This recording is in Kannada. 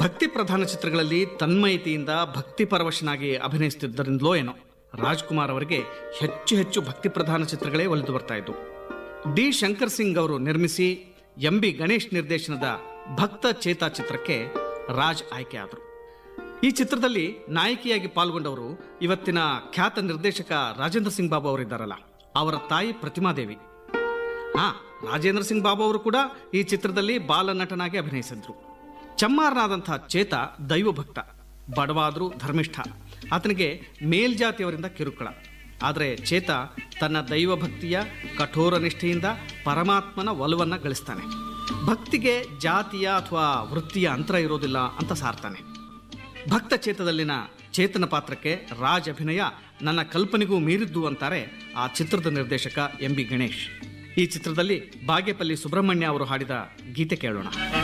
ಭಕ್ತಿ ಪ್ರಧಾನ ಚಿತ್ರಗಳಲ್ಲಿ ತನ್ಮಯತೆಯಿಂದ ಭಕ್ತಿ ಪರವಶನಾಗಿ ಅಭಿನಯಿಸುತ್ತಿದ್ದರಿಂದಲೋ ಏನೋ ರಾಜ್ಕುಮಾರ್ ಅವರಿಗೆ ಹೆಚ್ಚು ಹೆಚ್ಚು ಭಕ್ತಿ ಪ್ರಧಾನ ಚಿತ್ರಗಳೇ ಒಲಿದು ಬರ್ತಾ ಇದ್ವು ಡಿ ಶಂಕರ್ ಸಿಂಗ್ ಅವರು ನಿರ್ಮಿಸಿ ಎಂ ಬಿ ಗಣೇಶ್ ನಿರ್ದೇಶನದ ಭಕ್ತ ಚೇತಾ ಚಿತ್ರಕ್ಕೆ ರಾಜ್ ಆಯ್ಕೆ ಆದರು ಈ ಚಿತ್ರದಲ್ಲಿ ನಾಯಕಿಯಾಗಿ ಪಾಲ್ಗೊಂಡವರು ಇವತ್ತಿನ ಖ್ಯಾತ ನಿರ್ದೇಶಕ ರಾಜೇಂದ್ರ ಸಿಂಗ್ ಬಾಬು ಅವರಿದ್ದಾರಲ್ಲ ಅವರ ತಾಯಿ ಪ್ರತಿಮಾದೇವಿ ಹಾ ರಾಜೇಂದ್ರ ಸಿಂಗ್ ಬಾಬು ಅವರು ಕೂಡ ಈ ಚಿತ್ರದಲ್ಲಿ ಬಾಲನಟನಾಗಿ ಅಭಿನಯಿಸಿದ್ರು ಚಮ್ಮಾರನಾದಂತಹ ಚೇತ ದೈವಭಕ್ತ ಬಡವಾದ್ರೂ ಧರ್ಮಿಷ್ಠ ಆತನಿಗೆ ಮೇಲ್ಜಾತಿಯವರಿಂದ ಕಿರುಕುಳ ಆದರೆ ಚೇತ ತನ್ನ ದೈವಭಕ್ತಿಯ ಕಠೋರ ನಿಷ್ಠೆಯಿಂದ ಪರಮಾತ್ಮನ ಒಲವನ್ನು ಗಳಿಸ್ತಾನೆ ಭಕ್ತಿಗೆ ಜಾತಿಯ ಅಥವಾ ವೃತ್ತಿಯ ಅಂತರ ಇರೋದಿಲ್ಲ ಅಂತ ಸಾರ್ತಾನೆ ಭಕ್ತ ಚೇತದಲ್ಲಿನ ಚೇತನ ಪಾತ್ರಕ್ಕೆ ರಾಜ್ ಅಭಿನಯ ನನ್ನ ಕಲ್ಪನೆಗೂ ಮೀರಿದ್ದು ಅಂತಾರೆ ಆ ಚಿತ್ರದ ನಿರ್ದೇಶಕ ಎಂ ಬಿ ಗಣೇಶ್ ಈ ಚಿತ್ರದಲ್ಲಿ ಬಾಗೇಪಲ್ಲಿ ಸುಬ್ರಹ್ಮಣ್ಯ ಅವರು ಹಾಡಿದ ಗೀತೆ ಕೇಳೋಣ